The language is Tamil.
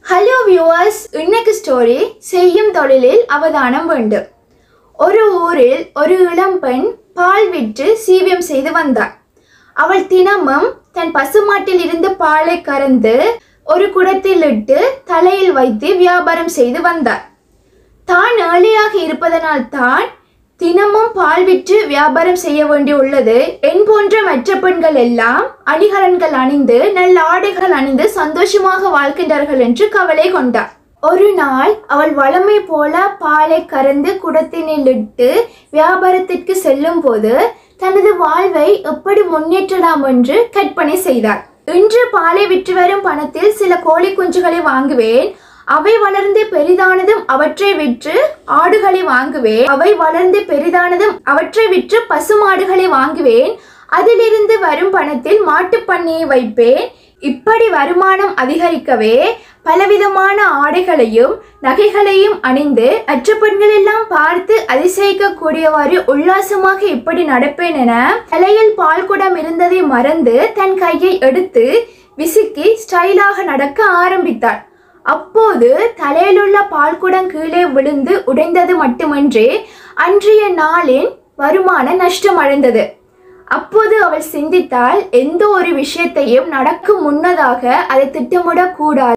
ஹலோ வியூவர்ஸ் இன்னைக்கு ஸ்டோரி செய்யும் தொழிலில் அவதானம் வேண்டும் ஒரு ஊரில் ஒரு இளம்பெண் பால் விற்று சீவியம் செய்து வந்தாள் அவள் தினமும் தன் பசுமாட்டில் இருந்து பாலை கறந்து ஒரு குடத்தில் இட்டு தலையில் வைத்து வியாபாரம் செய்து வந்தாள் தான் ஏழையாக இருப்பதனால் தான் தினமும் பால் விற்று வியாபாரம் செய்ய வேண்டியுள்ளது என் போன்ற மற்ற பெண்கள் எல்லாம் அணிகலன்கள் அணிந்து நல்ல ஆடைகள் அணிந்து சந்தோஷமாக வாழ்கின்றார்கள் என்று கவலை கொண்டார் ஒரு நாள் அவள் வளமை போல பாலை கறந்து குடத்தினில் இட்டு வியாபாரத்திற்கு செல்லும் போது தனது வாழ்வை எப்படி முன்னேற்றலாம் என்று கற்பனை செய்தார் இன்று பாலை விற்று வரும் பணத்தில் சில கோழி குஞ்சுகளை வாங்குவேன் அவை வளர்ந்து பெரிதானதும் அவற்றை விற்று ஆடுகளை வாங்குவேன் அவை வளர்ந்து பெரிதானதும் அவற்றை விற்று பசுமாடுகளை வாங்குவேன் அதிலிருந்து வரும் பணத்தில் மாட்டுப் பண்ணையை வைப்பேன் இப்படி வருமானம் அதிகரிக்கவே பலவிதமான ஆடைகளையும் நகைகளையும் அணிந்து மற்ற பெண்கள் எல்லாம் பார்த்து அதிசயிக்கக்கூடியவாறு உல்லாசமாக இப்படி நடப்பேன் என தலையில் பால் குடம் இருந்ததை மறந்து தன் கையை எடுத்து விசுக்கி ஸ்டைலாக நடக்க ஆரம்பித்தாள் அப்போது தலையிலுள்ள பால்குடம் கீழே விழுந்து உடைந்தது மட்டுமன்றி அன்றைய நாளின் வருமான நஷ்டம் அடைந்தது அப்போது அவள் சிந்தித்தால் எந்த ஒரு விஷயத்தையும் நடக்கும் முன்னதாக அதை திட்டமிடக்கூடாது